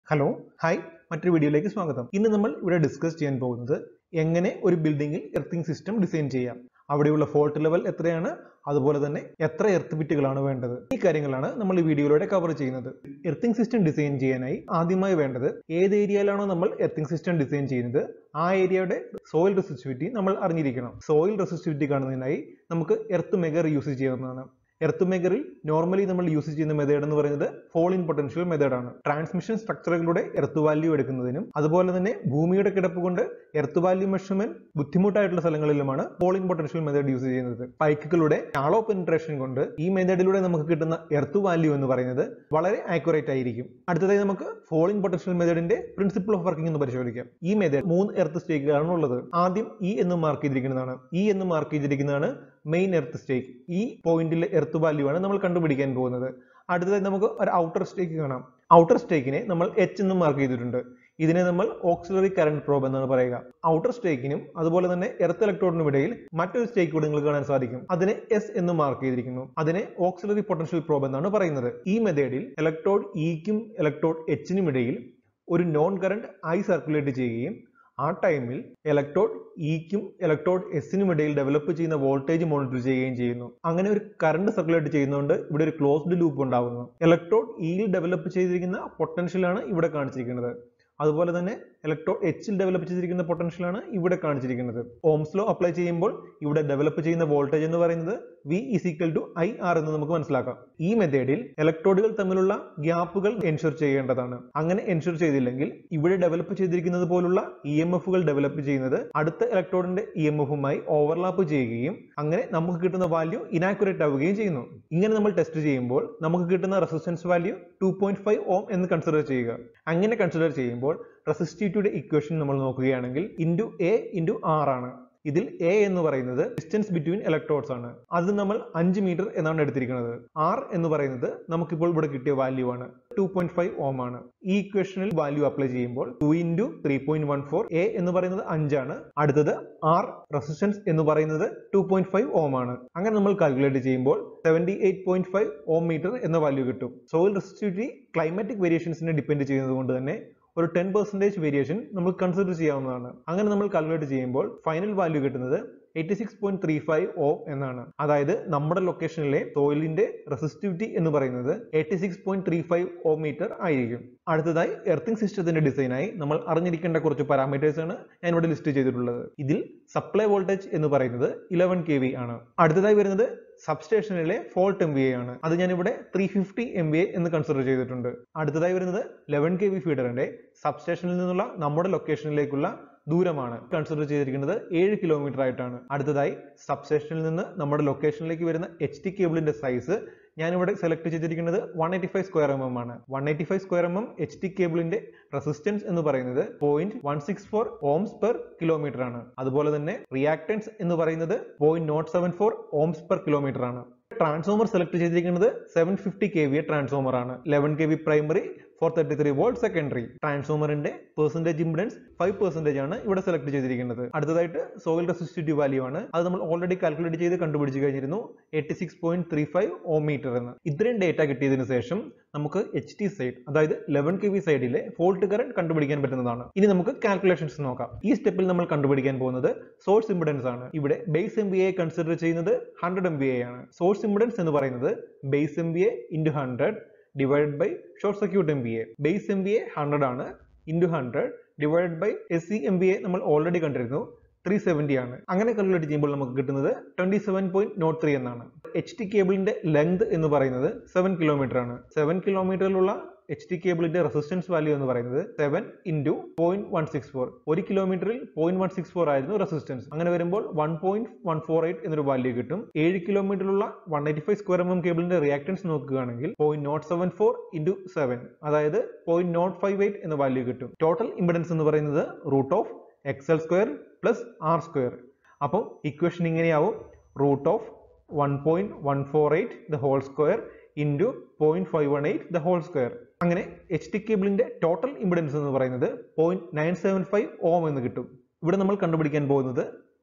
hello hi മറ്റൊരു വീഡിയോയിലേക്ക് സ്വാഗതം ഇന്ന് നമ്മൾ ഇവിടെ ഡിസ്കസ് ചെയ്യാൻ പോകുന്നത് എങ്ങനെ ഒരു ബിൽഡിംഗിൽ എർത്തിങ് സിസ്റ്റം ഡിസൈൻ ചെയ്യാം അവിടെയുള്ള ഫോൾട്ട് ലെവൽ എത്രയാണ് അതുപോലെ തന്നെ എത്ര എർത്ത് ബിറ്റുകളാണ് വേണ്ടത് ഈ കാര്യങ്ങളാണ് നമ്മൾ ഈ വീഡിയോയിലൂടെ കവർ ചെയ്യുന്നത് എർത്തിങ് സിസ്റ്റം ഡിസൈൻ ചെയ്യാനായി ആദ്യമായി വേണ്ടത് ഏത് ഏരിയയിലാണോ നമ്മൾ എർത്തിങ് സിസ്റ്റം ഡിസൈൻ ചെയ്യുന്നത് ആ ഏരിയയുടെ സോയിൽ റെസിസ്റ്റിവിറ്റി നമ്മൾ അറിഞ്ഞിരിക്കണം സോയിൽ റെസിസ്റ്റിവിറ്റി കാണുന്നതിനായി നമുക്ക് എർത്ത് മെഗർ യൂസ് ചെയ്യാവുന്നതാണ് എർത്ത് മേക്കറിൽ നോർമലി നമ്മൾ യൂസ് ചെയ്യുന്ന മെത്തേഡ് എന്ന് പറയുന്നത് ഫോൾ ഇൻ പൊട്ടൻഷ്യൽ മെത്തേഡ് ആണ് ട്രാൻസ്മിഷൻ സ്ട്രക്ചറുകളുടെ എർത്ത് വാല്യൂ എടുക്കുന്നതിനും അതുപോലെ തന്നെ ഭൂമിയുടെ കിടപ്പ് കൊണ്ട് എർത്ത് വാല്യൂ മെഷർമെന്റ് ബുദ്ധിമുട്ടായിട്ടുള്ള സ്ഥലങ്ങളിലുമാണ് fall in potential method use ചെയ്യുന്നത് പൈക്കുകളുടെ ഷാളോ പെനിട്രേഷൻ കൊണ്ട് ഈ മെത്തേഡിലൂടെ നമുക്ക് കിട്ടുന്ന എർത്ത് വാല്യൂ എന്ന് പറയുന്നത് വളരെ ആക്യുറേറ്റ് ആയിരിക്കും അടുത്തതായി നമുക്ക് ഫോൾ ഇൻ പൊട്ടൻഷ്യൽ മെത്തേഡിന്റെ പ്രിൻസിപ്പിൾ ഓഫ് വർക്കിംഗ് എന്ന് പരിശോധിക്കാം ഈ മെത്തേഡ് മൂന്ന് എർത്ത് സ്റ്റേക്കുകളാണ് ഉള്ളത് ആദ്യം ഇ എന്ന് മാർക്ക് ചെയ്തിരിക്കുന്നതാണ് ഇ എന്ന് മാർക്ക് ചെയ്തിരിക്കുന്നതാണ് മെയിൻ എർത്ത് സ്റ്റേക്ക് ഈ പോയിന്റിലെ എർത്ത് വാല്യൂ ആണ് നമ്മൾ കണ്ടുപിടിക്കാൻ പോകുന്നത് അടുത്തതായി നമുക്ക് ഒരു ഔട്ടർ സ്റ്റേക്ക് കാണാം ഔട്ടർ സ്റ്റേക്കിനെ നമ്മൾ എച്ച് എന്ന് മാർക്ക് ചെയ്തിട്ടുണ്ട് ഇതിനെ നമ്മൾ ഓക്സിലറി കറന്റ് പ്രോബ് എന്നാണ് പറയുക ഔട്ടർ സ്റ്റേക്കിനും അതുപോലെ തന്നെ എർത്ത് ഇലക്ട്രോഡിനും ഇടയിൽ മറ്റൊരു സ്റ്റേക്ക് കൂടി നിങ്ങൾക്ക് കാണാൻ സാധിക്കും അതിനെ എസ് എന്ന് മാർക്ക് ചെയ്തിരിക്കുന്നു അതിനെ ഓക്സിലറി പൊട്ടൻഷ്യൽ പ്രോബ് എന്നാണ് പറയുന്നത് ഈ മെത്തേഡിൽ ഇലക്ട്രോഡ് ഇക്കും ഇലക്ട്രോഡ് എച്ചിനും ഇടയിൽ ഒരു നോൺ കറന്റ് ഐ സർക്കുലേറ്റ് ചെയ്യുകയും ആ ടൈമിൽ ഇലക്ട്രോഡ് ഇക്കും ഇലക്ട്രോഡ് എസിനും ഇടയിൽ ഡെവലപ്പ് ചെയ്യുന്ന വോൾട്ടേജ് മോണിറ്റർ ചെയ്യുകയും ചെയ്യുന്നു അങ്ങനെ ഒരു കറണ്ട് സർക്കുലേറ്റ് ചെയ്യുന്നതുകൊണ്ട് ഇവിടെ ഒരു ക്ലോസ്ഡ് ലൂപ്പ് ഉണ്ടാകുന്നു ഇലക്ട്രോഡ് ഇയിൽ ഡെവലപ്പ് ചെയ്തിരിക്കുന്ന പൊട്ടൻഷ്യലാണ് ഇവിടെ കാണിച്ചിരിക്കുന്നത് അതുപോലെ തന്നെ ഇലക്ട്രോ എച്ചിൽ ഡെവലപ്പ് ചെയ്തിരിക്കുന്ന പൊട്ടൻഷ്യലാണ് ഇവിടെ കാണിച്ചിരിക്കുന്നത് ഓംസ് ലോ അപ്ലൈ ചെയ്യുമ്പോൾ ഇവിടെ ഡെവലപ്പ് ചെയ്യുന്ന വോൾട്ടേജ് എന്ന് പറയുന്നത് V is equal to I R എന്ന് നമുക്ക് മനസ്സിലാക്കാം ഈ മെത്തേഡിൽ ഇലക്ട്രോഡുകൾ തമ്മിലുള്ള ഗ്യാപ്പുകൾ എൻഷുർ ചെയ്യേണ്ടതാണ് അങ്ങനെ എൻഷുർ ചെയ്തില്ലെങ്കിൽ ഇവിടെ ഡെവലപ്പ് ചെയ്തിരിക്കുന്നത് പോലുള്ള ഇ എം എഫുകൾ ഡെവലപ്പ് ചെയ്യുന്നത് അടുത്ത ഇലക്ട്രോഡിന്റെ ഇ എം എഫുമായി ഓവർലാപ്പ് ചെയ്യുകയും അങ്ങനെ നമുക്ക് കിട്ടുന്ന വാല്യൂ ഇനാക്യുറേറ്റ് ആവുകയും ചെയ്യുന്നു ഇങ്ങനെ നമ്മൾ ടെസ്റ്റ് ചെയ്യുമ്പോൾ നമുക്ക് കിട്ടുന്ന resistance value two point five ohm എന്ന് കൺസിഡർ ചെയ്യുക അങ്ങനെ കൺസിഡർ ചെയ്യുമ്പോൾ റെസിസ്റ്റിവിറ്റിയുടെ ഇക്വേഷൻ നമ്മൾ നോക്കുകയാണെങ്കിൽ ഇൻറ്റു എ ഇൻറ്റു ആർ ആണ് ഇതിൽ എ എന്ന് പറയുന്നത് ഡിസ്റ്റൻസ് ബിറ്റ്വീൻ ഇലക്ട്രോഡ്സ് ആണ് അത് നമ്മൾ അഞ്ച് മീറ്റർ എന്നാണ് എടുത്തിരിക്കുന്നത് ആർ എന്ന് പറയുന്നത് നമുക്കിപ്പോൾ ഇവിടെ കിട്ടിയ വാല്യൂ ആണ് ടു പോയിന്റ് ഫൈവ് ഓം ആണ് ഈ ഇക്വേഷനിൽ വാല്യൂ അപ്ലൈ ചെയ്യുമ്പോൾ two into three point one four A എന്ന് പറയുന്നത് അഞ്ചാണ് അടുത്തത് ആർ റെസിസ്റ്റൻസ് എന്ന് പറയുന്നത് ടു പോയിന്റ് ഫൈവ് ഓം ആണ് അങ്ങനെ നമ്മൾ കാൽക്കുലേറ്റ് ചെയ്യുമ്പോൾ seventy eight point five ohm metre എന്ന വാല്യൂ കിട്ടും സോയിൽ റെസിസ്റ്റിവിറ്റി ക്ലൈമാറ്റിക് വേരിയേഷൻസിനെ ഡിപ്പെൻഡ് ചെയ്യുന്നത് കൊണ്ട് തന്നെ ഒരു ടെൻ പെർസെൻറ്റേജ് വേരിയേഷൻ നമ്മൾ കൺസിഡർ ചെയ്യാവുന്നതാണ് അങ്ങനെ നമ്മൾ കാൽക്കുലേറ്റ് ചെയ്യുമ്പോൾ ഫൈനൽ വാല്യൂ കിട്ടുന്നത് eighty six point three five ohm എന്നാണ് അതായത് നമ്മുടെ ലൊക്കേഷനിലെ സോയിലിന്റെ റെസിസ്റ്റിവിറ്റി എന്ന് പറയുന്നത് eighty six point three five ohm metre ആയിരിക്കും അടുത്തതായി എർത്തിങ് സിസ്റ്റത്തിന്റെ ഡിസൈനായി നമ്മൾ അറിഞ്ഞിരിക്കേണ്ട കുറച്ച് പാരാമീറ്റേഴ്സ് ആണ് ഞാൻ ഇവിടെ ലിസ്റ്റ് ചെയ്തിട്ടുള്ളത് ഇതിൽ സപ്ലൈ വോൾട്ടേജ് എന്ന് പറയുന്നത് ഇലവൻ കെ വി ആണ് അടുത്തതായി വരുന്നത് സബ്സ്റ്റേഷനിലെ ഫോൾട്ട് എം വി എ ആണ് അത് ഞാൻ ഇവിടെ three fifty M V A എന്ന് കൺസിഡർ ചെയ്തിട്ടുണ്ട് അടുത്തതായി വരുന്നത് ലെവൻ കെ വി ഫീഡറിന്റെ സബ്സ്റ്റേഷനിൽ നിന്നുള്ള നമ്മുടെ ലൊക്കേഷനിലേക്കുള്ള ദൂരമാണ് കൺസിഡർ ചെയ്തിരിക്കുന്നത് ഏഴ് കിലോമീറ്റർ ആയിട്ടാണ് അടുത്തതായി സബ്സ്റ്റേഷനിൽ നിന്ന് നമ്മുടെ ലൊക്കേഷനിലേക്ക് വരുന്ന എച്ച് ടി കേബിളിന്റെ സൈസ് ഞാനിവിടെ സെലക്ട് ചെയ്തിരിക്കുന്നത് one eighty five square M M ആണ് one eighty five square M M H T കേബിളിന്റെ റെസിസ്റ്റൻസ് എന്ന് പറയുന്നത് point one six four ohms per kilometre ആണ് അതുപോലെ തന്നെ റിയാക്ടൻസ് എന്ന് പറയുന്നത് point nought seven four ohms per kilometre ആണ് ട്രാൻസ്ഫോമർ സെലക്ട് ചെയ്തിരിക്കുന്നത് seven fifty K V transformer ആണ് eleven K V primary four thirty three volt secondary ട്രാൻസ്ഫോമറിന്റെ percentage impedance five percentage ആണ് ഇവിടെ സെലക്ട് ചെയ്തിരിക്കുന്നത് അടുത്തതായിട്ട് സോയിൽ റെസിസ്റ്റിവിറ്റി വാല്യൂ ആണ് അത് നമ്മൾ ഓൾറെഡി കാൽക്കുലേറ്റ് ചെയ്ത് കണ്ടുപിടിച്ച് കഴിഞ്ഞിരുന്നു eighty six point three five ohm metre എന്ന് ഇത്രയും ഡേറ്റ കിട്ടിയതിനു ശേഷം നമുക്ക് എച്ച് ടി സൈഡ് അതായത് ലെവൻ കെ വി സൈഡിലെ ഫോൾട്ട് കറന്റ് കണ്ടുപിടിക്കാൻ പറ്റുന്നതാണ് ഇനി നമുക്ക് കാൽക്കുലേഷൻസ് നോക്കാം ഈ സ്റ്റെപ്പിൽ നമ്മൾ കണ്ടുപിടിക്കാൻ പോകുന്നത് സോഴ്സ് ഇംപിഡൻസ് ആണ് ഇവിടെ base M B A consider ചെയ്യുന്നത് ഹൺഡ്രഡ് എം ബി എ ആണ് സോഴ്സ് ഇംപിഡൻസ് എന്ന് പറയുന്നത് base M B A into hundred divide by short circuit M B A base M B A hundred ആണ് into hundred divide by S C M B A നമ്മൾ already കണ്ടിരുന്നു three seventy ആണ് അങ്ങനെ calculate ചെയ്യുമ്പോൾ നമുക്ക് കിട്ടുന്നത് twenty seven point nought three എന്നാണ് H T കേബിളിന്റെ ലെങ്ത് എന്ന് പറയുന്നത് സെവൻ കിലോമീറ്റർ ആണ് സെവൻ കിലോമീറ്ററിലുള്ള എച്ച് ടി കേബിളിന്റെ റെസിസ്റ്റൻസ് വാല്യൂ എന്ന് പറയുന്നത് seven into point one six four ഒരു കിലോമീറ്ററിൽ പോയിന്റ് വൺ സിക്സ് ഫോർ ആയിരുന്നു റെസിസ്റ്റൻസ് അങ്ങനെ വരുമ്പോൾ one point one four eight എന്നൊരു വാല്യൂ കിട്ടും ഏഴ് കിലോമീറ്ററിലുള്ള one eighty five square M M കേബിളിന്റെ റിയാക്ടൻസ് നോക്കുകയാണെങ്കിൽ point nought seven four into seven അതായത് പോയിന്റ് നോട്ട് ഫൈവ് എയ്റ്റ് എന്ന വാല്യൂ കിട്ടും ടോട്ടൽ ഇമ്പിഡൻസ് എന്ന് പറയുന്നത് root of X square plus R square അപ്പം ഇക്വേഷൻ ഇങ്ങനെയാവും root of one point one four eight the whole square into point five one eight the whole square അങ്ങനെ H T കേബിളിന്റെ total impedance എന്ന് പറയുന്നത് point nine seven five ohm എന്ന് കിട്ടും ഇവിടെ നമ്മൾ കണ്ടുപിടിക്കാൻ പോകുന്നത്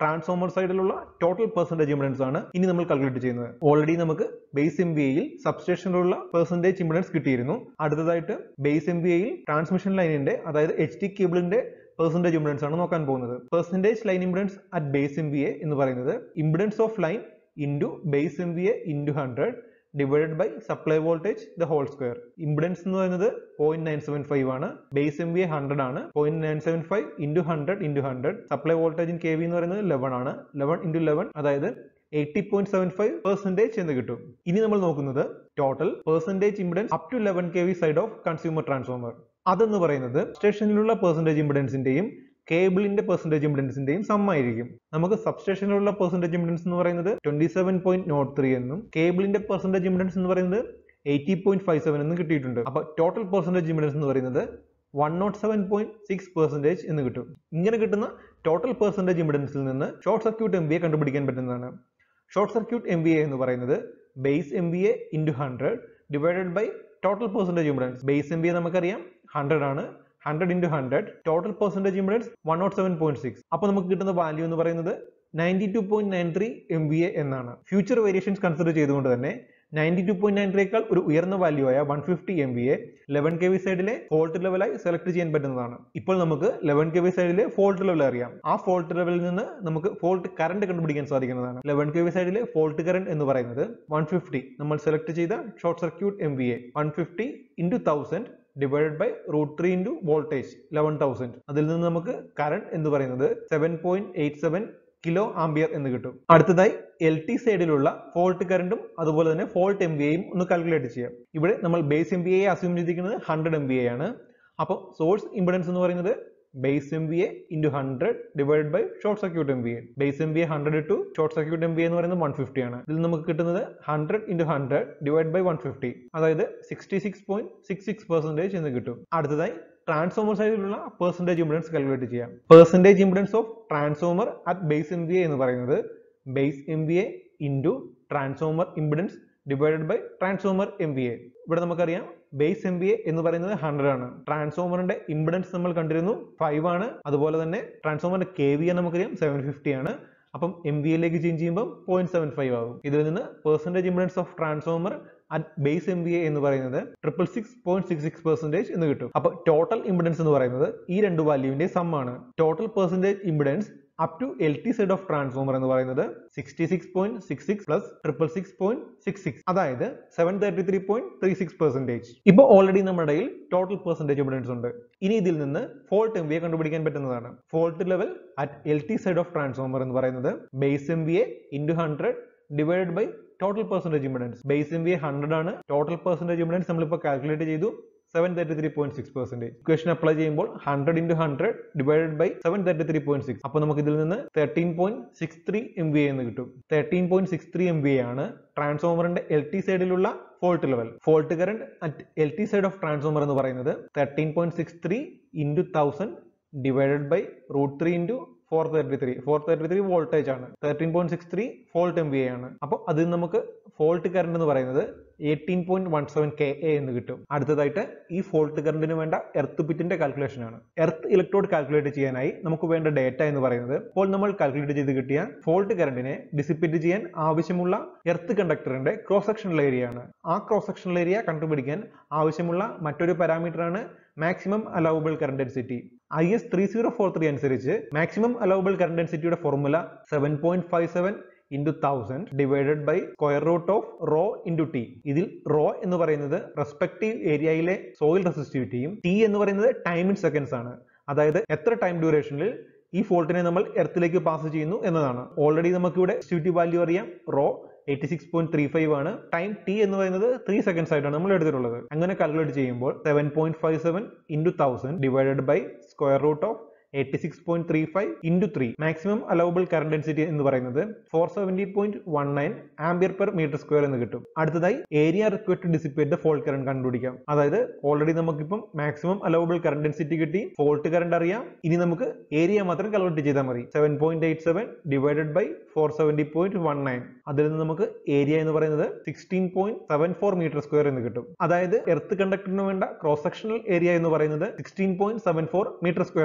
ട്രാൻസ്ഫോമർ സൈഡിലുള്ള ടോട്ടൽ പെർസെന്റേജ് ഇമ്പിഡൻസ് ആണ് ഇനി നമ്മൾ കാൽക്കുലേറ്റ് ചെയ്യുന്നത് ഓൾറെഡി നമുക്ക് ബേസ് എം ബി എയിൽ സബ്സ്റ്റേഷനിലുള്ള പെർസെന്റേജ് ഇമ്പിഡൻസ് കിട്ടിയിരുന്നു അടുത്തതായിട്ട് ബേസ് എം ബി എയിൽ ട്രാൻസ്മിഷൻ ലൈനിന്റെ അതായത് എച്ച് ടി കേബിളിന്റെ പെർസെന്റേജ് ഇമ്പിഡൻസ് ആണ് നോക്കാൻ പോകുന്നത് percentage line impedance at base M B A എന്ന് പറയുന്നത് impedance of line into base M B A into hundred divided by supply voltage the whole square impedance എന്ന് പറയുന്നത് പോയിന്റ് നയൻ സെവൻ ഫൈവ് ആണ് base M B A hundred ആണ് point nine seven five into hundred into hundred supply voltage in K V എന്ന് പറയുന്നത് eleven ആണ് eleven into eleven അതായത് eighty point seven five percentage എന്ന് കിട്ടും ഇനി നമ്മൾ നോക്കുന്നത് total percentage impedance up to eleven K V side of consumer transformer അതെന്ന് പറയുന്നത് സ്റ്റേഷനിലുള്ള പെർസെന്റേജ് ഇമ്പിഡൻസിന്റെയും കേബിളിന്റെ പെർസെന്റേജ് ഇമ്പിഡൻസിന്റെയും സം ആയിരിക്കും നമുക്ക് സബ്സ്റ്റേഷനിലുള്ള പെർസെന്റേജ് ഇമ്പിഡൻസ് എന്ന് പറയുന്നത് twenty seven point nought three എന്നും കേബിളിന്റെ പെർസെന്റേജ് ഇമ്പിഡൻസ് എന്ന് പറയുന്നത് എയ്റ്റി പോയിന്റ് ഫൈവ് സെവൻ എന്നും കിട്ടിയിട്ടുണ്ട് അപ്പൊ ടോട്ടൽ പെർസെന്റേജ് ഇമ്പിഡൻസ് എന്ന് പറയുന്നത് one nought seven point six percentage എന്ന് കിട്ടും ഇങ്ങനെ കിട്ടുന്ന ടോട്ടൽ പെർസെന്റേജ് ഇമ്പിഡൻസിൽ നിന്ന് short circuit M B A കണ്ടുപിടിക്കാൻ പറ്റുന്നതാണ് short circuit M B A എന്ന് പറയുന്നത് base M B A into hundred divided by total percentage impedance base M B A നമുക്കറിയാം ഹൺഡ്രഡ് ആണ് hundred into hundred total percentage impedance one nought seven point six അപ്പോൾ നമുക്ക് കിട്ടുന്ന value എന്ന് പറയുന്നത് ninety two point nine three M B A എന്നാണ് future variations consider ചെയ്തുകൊണ്ട് തന്നെ നയൻറ്റി ടു പോയിന്റ് നയൻ ത്രീയേക്കാൾ ഒരു ഉയർന്ന വാല്യൂ ആയ one fifty M B A eleven K V സൈഡിലെ ഫോൾട്ട് ലെവലായി സെലക്ട് ചെയ്യാൻ പറ്റുന്നതാണ് ഇപ്പോൾ നമുക്ക് ലെവൻ കെ വി സൈഡിലെ ഫോൾട്ട് ലെവൽ അറിയാം ആ ഫോൾട്ട് ലെവലിൽ നിന്ന് നമുക്ക് ഫോൾട്ട് കറണ്ട് കണ്ടുപിടിക്കാൻ സാധിക്കുന്നതാണ് ലെവൻ കെ വി സൈഡിലെ ഫോൾട്ട് കറണ്ട് എന്ന് പറയുന്നത് വൺ ഫിഫ്റ്റി നമ്മൾ സെലക്ട് ചെയ്ത short circuit M B A one fifty into thousand divided by root three into voltage eleven thousand അതിൽ നിന്ന് നമുക്ക് കറണ്ട് എന്ന് പറയുന്നത് seven point eight seven kilo ampere എന്ന് കിട്ടും അടുത്തതായി എൽ ടി സൈഡിലുള്ള ഫോൾട്ട് കറണ്ടും അതുപോലെ തന്നെ ഫോൾട്ട് എം ബി എയും ഒന്ന് കാൽക്കുലേറ്റ് ചെയ്യാം ഇവിടെ നമ്മൾ base M B A assume ചെയ്തിരിക്കുന്നത് ഹൺഡ്രഡ് എം ബി എ ആണ് അപ്പോൾ സോഴ്സ് ഇമ്പിഡൻസ് എന്ന് പറയുന്നത് base M B A into hundred divide by short circuit M B A base M B A hundred to short circuit M B എന്ന് പറയുന്നത് one fifty ആണ് ഇതിൽ നമുക്ക് കിട്ടുന്നത് hundred into hundred divide by one fifty അതായത് sixty six point six six percentage എന്ന് കിട്ടും അടുത്തതായി ട്രാൻസ്ഫോമർ സൈഡിലുള്ള പെർസെൻറ്റേജ് ഇമ്പിഡൻസ് കാൽക്കുലേറ്റ് ചെയ്യാം percentage impedance of transformer at base M B A എന്ന് പറയുന്നത് base M B A into transformer impedance divided by transformer M B A ഇവിടെ നമുക്കറിയാം base M B A എന്ന് പറയുന്നത് ഹൺഡ്രഡ് ആണ് ട്രാൻസ്ഫോമറിന്റെ impedance നമ്മൾ കണ്ടിരുന്നു ഫൈവ് ആണ് അതുപോലെ തന്നെ ട്രാൻസ്ഫോമറിന്റെ കെ വി നമുക്കറിയാം സെവൻ ഫിഫ്റ്റി ആണ് അപ്പം എം ബി എയിലേക്ക് ചേഞ്ച് ചെയ്യുമ്പോൾ പോയിന്റ് സെവൻ ഫൈവ് ആകും ഇതിൽ നിന്ന് percentage impedance of transformer at base M B A എന്ന് പറയുന്നത് triple six point six six percentage എന്ന് കിട്ടും അപ്പോൾ ടോട്ടൽ ഇമ്പിഡൻസ് എന്ന് പറയുന്നത് ഈ രണ്ട് വാല്യൂവിന്റെ സം ആണ് total percentage impedance up to L T side of transformer എന്ന് പറയുന്നത് sixty six point six six plus triple six point six six അതായത് seven thirty three point three six percentage ഇപ്പോൾ ഓൾറെഡി നമ്മുടെ കയ്യിൽ ടോട്ടൽ പെർസെൻറ്റേജ് ഇമ്പിഡൻസ് ഉണ്ട് ഇനി ഇതിൽ നിന്ന് ഫോൾട്ട് എം ബി എ കണ്ടുപിടിക്കാൻ പറ്റുന്നതാണ് fault level at L T side of transformer എന്ന് പറയുന്നത് base M B A into hundred divided by total percentage impedance base M B A hundred ആണ് total percentage impedance നമ്മളിപ്പോൾ calculate ചെയ്തു seven thirty three point six percentage equation apply ചെയ്യുമ്പോൾ hundred into hundred divided by seven thirty three point six അപ്പോൾ നമുക്ക് ഇതിൽ നിന്ന് thirteen point six three M B എന്ന് കിട്ടും thirteen point six three M B ആണ് ട്രാൻസ്ഫോമറിന്റെ എൽ ടി സൈഡിലുള്ള fault level fault current at L T side of transformer എന്ന് പറയുന്നത് thirteen point six three into thousand divided by root three into four thirty three four thirty three voltage ആണ് thirteen point six three fault M B A ആണ് അപ്പോൾ അതിൽ നമുക്ക് fault current എന്ന് പറയുന്നത് eighteen point one seven K A എന്ന് കിട്ടും അടുത്തതായിട്ട് ഈ ഫോൾട്ട് കറണ്ടിന് വേണ്ട എർത്ത് ബിറ്റിന്റെ കാൽക്കുലേഷൻ ആണ് എർത്ത് ഇലക്ട്രോഡ് കാൽക്കുലേറ്റ് ചെയ്യാനായി നമുക്ക് വേണ്ട ഡേറ്റ എന്ന് പറയുന്നത് ഇപ്പോൾ നമ്മൾ കാൽക്കുലേറ്റ് ചെയ്ത് കിട്ടിയ ഫോൾട്ട് കറണ്ടിനെ ഡിസിപ്പേറ്റ് ചെയ്യാൻ ആവശ്യമുള്ള എർത്ത് കണ്ടക്ടറിന്റെ ക്രോസ് സെക്ഷണൽ ഏരിയ ആണ് ആ ക്രോസ് സെക്ഷണൽ ഏരിയ കണ്ടുപിടിക്കാൻ ആവശ്യമുള്ള മറ്റൊരു പാരാമീറ്റർ ആണ് maximum allowable current density I S three zero four three അനുസരിച്ച് മാക്സിമം അലൗബിൾ കറണ്ട് ഡെൻസിറ്റിയുടെ formula seven point five seven into thousand divided by square root of rho into T ഇതിൽ rho എന്ന് പറയുന്നത് respective ഏരിയയിലെ soil റെസിസ്റ്റിവിറ്റിയും T എന്ന് പറയുന്നത് time in seconds ആണ് അതായത് എത്ര ടൈം ഡ്യൂറേഷനിൽ ഈ ഫോൾട്ടിനെ നമ്മൾ എർത്തിലേക്ക് പാസ് ചെയ്യുന്നു എന്നതാണ് ഓൾറെഡി നമുക്കിവിടെ റെസിസ്റ്റിവിറ്റി വാല്യൂ അറിയാം rho eighty six point three five ആണ് ടൈം ടി എന്ന് പറയുന്നത് ത്രീ സെക്കൻഡ്സ് ആയിട്ടാണ് നമ്മൾ എടുത്തിട്ടുള്ളത് അങ്ങനെ കാൽക്കുലേറ്റ് ചെയ്യുമ്പോൾ seven point five seven into thousand divided by square root of eighty six point three five into three maximum allowable current density എന്ന് പറയുന്നത് four seventy point one nine ampere per metre square എന്ന് കിട്ടും അടുത്തതായി area required to dissipate the fault current കണ്ടുപിടിക്കാം അതായത് already നമുക്കിപ്പം maximum allowable current density കിട്ടി fault current അറിയാം ഇനി നമുക്ക് ഏരിയ മാത്രം കാൽക്കുലേറ്റ് ചെയ്താൽ മതി seven point eight seven divided by four seventy point one nine അതിൽ നിന്ന് നമുക്ക് ഏരിയ എന്ന് പറയുന്നത് sixteen point seven four metre square എന്ന് കിട്ടും അതായത് എർത്ത് കണ്ടക്ടറിന് വേണ്ട ക്രോസ് സെക്ഷണൽ ഏരിയ എന്ന് പറയുന്നത് sixteen point seven four metre square ആണ്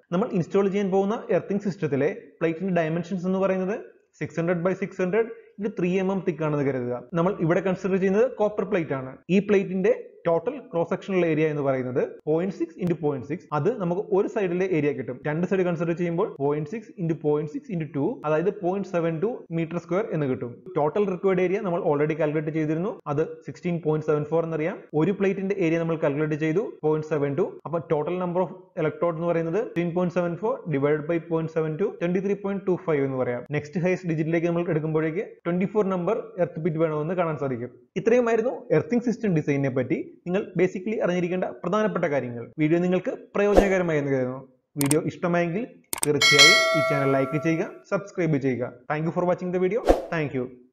നമ്മൾ ഇൻസ്റ്റാൾ ചെയ്യാൻ പോകുന്ന എർത്തിങ് സിസ്റ്റത്തിലെ പ്ലേറ്റിന്റെ ഡയമെൻഷൻസ് എന്ന് പറയുന്നത് six hundred by six hundred ഇത് ത്രീ എം എം തിക്ക് ആണെന്ന് കരുതുക നമ്മൾ ഇവിടെ കൺസിഡർ ചെയ്യുന്നത് കോപ്പർ പ്ലേറ്റ് ആണ് ഈ പ്ലേറ്റിന്റെ ടോട്ടൽ ക്രോസ് സെക്ഷണൽ ഏരിയ എന്ന് പറയുന്നത് point six into point six അത് നമുക്ക് ഒരു സൈഡിലെ ഏരിയ കിട്ടും രണ്ട് സൈഡ് കൺസിഡർ ചെയ്യുമ്പോൾ point six into point six into two അതായത് point seven two metre square എന്ന് കിട്ടും ടോട്ടൽ റിക്വയർഡ് ഏരിയ നമ്മൾ ഓൾറെഡി കാൽക്കുലേറ്റ് ചെയ്തിരുന്നു അത് സിക്സ്റ്റീൻ പോയിന്റ് സെവൻ ഫോർ എന്നറിയാം ഒരു പ്ലേറ്റിന്റെ ഏരിയ നമ്മൾ കാൽക്കുലേറ്റ് ചെയ്തു പോയിന്റ് സെവൻ ടു അപ്പൊ ടോട്ടൽ നമ്പർ ഓഫ് ഇലക്ട്രോഡ് എന്ന് പറയുന്നത് fifteen point seven four divide by point seven two twenty three point two five എന്ന് പറയാം നെക്സ്റ്റ് ഹൈസ്റ്റ് ഡിജിറ്റിലേക്ക് നമ്മൾ എടുക്കുമ്പോഴേക്ക് twenty four number earth pit വേണമെന്ന് കാണാൻ സാധിക്കും ഇത്രയുമായിരുന്നു എർത്തിങ് സിസ്റ്റം ഡിസൈനിനെ പറ്റി നിങ്ങൾ ബേസിക്കലി അറിഞ്ഞിരിക്കേണ്ട പ്രധാനപ്പെട്ട കാര്യങ്ങൾ വീഡിയോ നിങ്ങൾക്ക് പ്രയോജനകരമായി എന്ന് കരുതുന്നു വീഡിയോ ഇഷ്ടമായെങ്കിൽ തീർച്ചയായും ഈ ചാനൽ ലൈക്ക് ചെയ്യുക സബ്സ്ക്രൈബ് ചെയ്യുക thank for watching the video thank